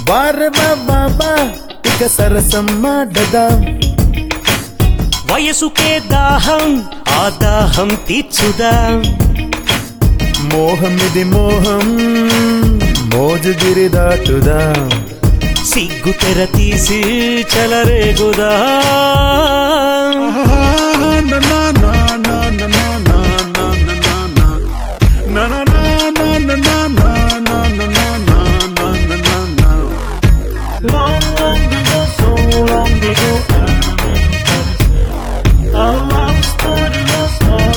వార బాబా ఇక సరసం మాడదాం వయసుకే దాహం ఆ దాహం తీర్చుదాం మోహం ఇది మోహం మోజుగిరి దాటుదాం సిగ్గు తెర తీసి చలరేగుదా Long, long ago, so long ago, our love story was all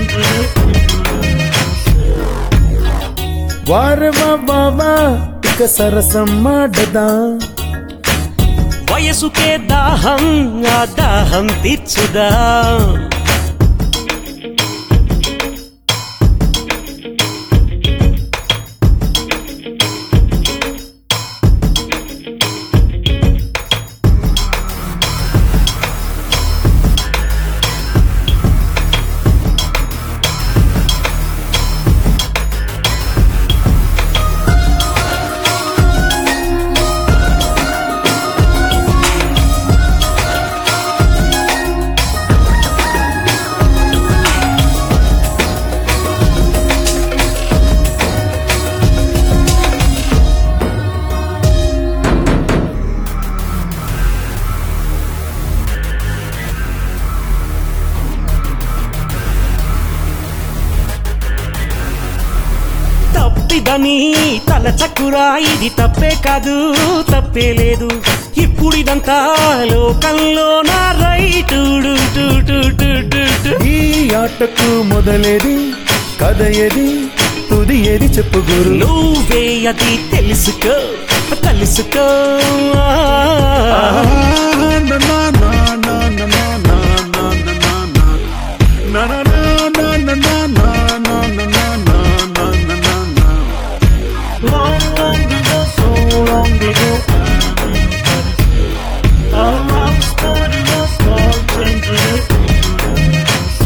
వార బాబా ఇక సరసం మాడదాం వయసుకే దాహం ఆ దాహం తీర్చుదా తప్పిదని తల చక్కురా ఇది తప్పే కాదు తప్పే లేదు ఇప్పుడు ఇదంతా లోకంలో నా రైటు ఈ ఆటకు మొదలేది కథ ఏది తుది ఏది చెప్పు గురు నువ్వే అది తెలుసుకో తెలుసుకో Long, long ago, so long ago, our love story was all changing.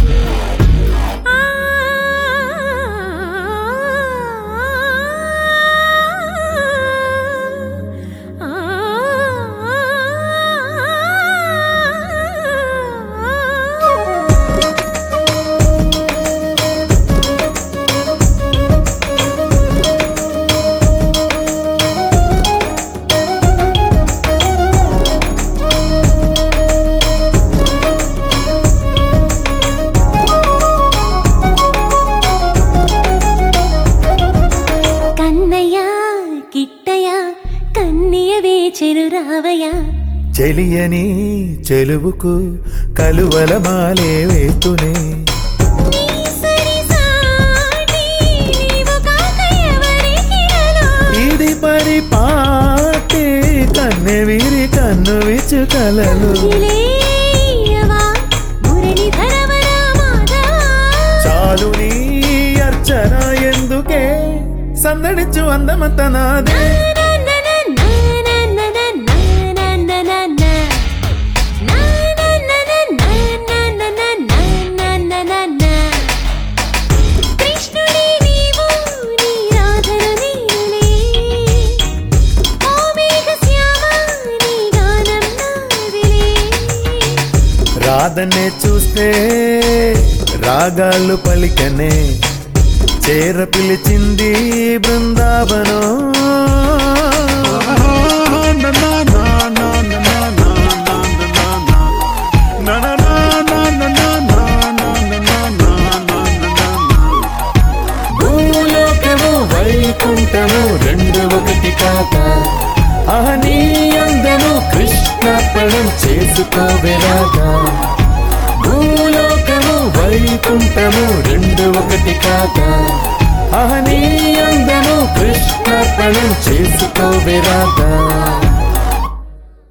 Kannayya Kittayya కన్నయ్యవే చెరు రావయ్య చెలియని చెలువుకు కలువల మాలే వేతునే సరి సాటి నీవు కాక ఎవరికిరలో ఇది పరిపాటి కన్నె వీరి కన్ను విచ్చు కలలు ఇలేయవా మురళీధరవర మాధవా చాలు నీ అర్చన ఎందుకే సందడించు అందమంత నాదే కృష్ణుడి నీవు నీ రాధను నీలే ఓ మేఘ శ్యామ నీ గానం నాదిలే రాధనే చూస్తే రాగాలు పలికనే చేర పిలిచింది బృందావనం భూలోకము వైకుంఠము రెండు ఒకటి కాక అహనీ అందము కృష్ణార్పణం చేసుకోవెలాగా భూలోకము వైకుంఠము రెండు ఒకటి కాక అహనీ అందము కృష్ణార్పణం చేసుకోవెలాగా